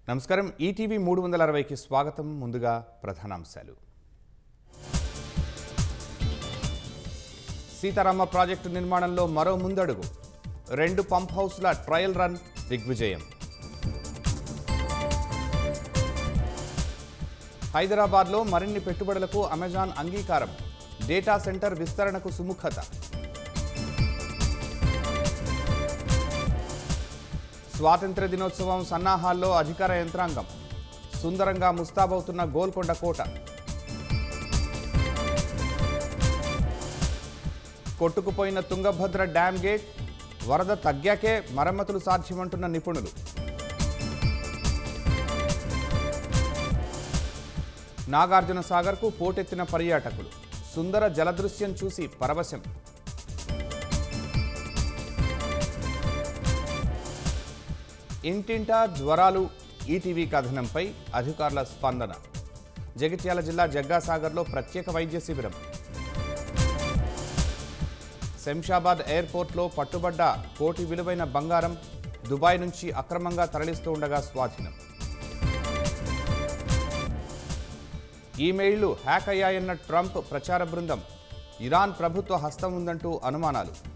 నమస్కారం ఈటీవీ మూడు వందల అరవైకి స్వాగతం ముందుగా ప్రధానాంశాలు సీతారామ ప్రాజెక్టు నిర్మాణంలో మరో ముందడుగు రెండు పంప్ హౌస్ల ట్రయల్ రన్ దిగ్విజయం హైదరాబాద్లో మరిన్ని పెట్టుబడులకు అమెజాన్ అంగీకారం డేటా సెంటర్ విస్తరణకు సుముఖత స్వాతంత్ర దినోత్సవం సన్నాహాల్లో అధికార యంత్రాంగం సుందరంగా ముస్తాబవుతున్న గోల్కొండ కోట కొట్టుకుపోయిన తుంగభద్ర డ్యామ్ గేట్ వరద తగ్గాకే మరమ్మతులు సాధ్యమంటున్న నిపుణులు నాగార్జున సాగర్కు పోటెత్తిన పర్యాటకులు సుందర జలదృశ్యం చూసి పరవశం ఇంటింటా జ్వరాలు ఈటీవీ కథనంపై అధికారుల స్పందన జగిత్యాల జిల్లా జగ్గాసాగర్లో ప్రత్యేక వైద్య శిబిరం శంషాబాద్ ఎయిర్పోర్ట్లో పట్టుబడ్డ కోటి విలువైన బంగారం దుబాయ్ నుంచి అక్రమంగా తరలిస్తూ ఉండగా స్వాధీనం ఈమెయిళ్లు హ్యాక్ అయ్యాయన్న ట్రంప్ ప్రచార బృందం ఇరాన్ ప్రభుత్వ హస్తం ఉందంటూ అనుమానాలు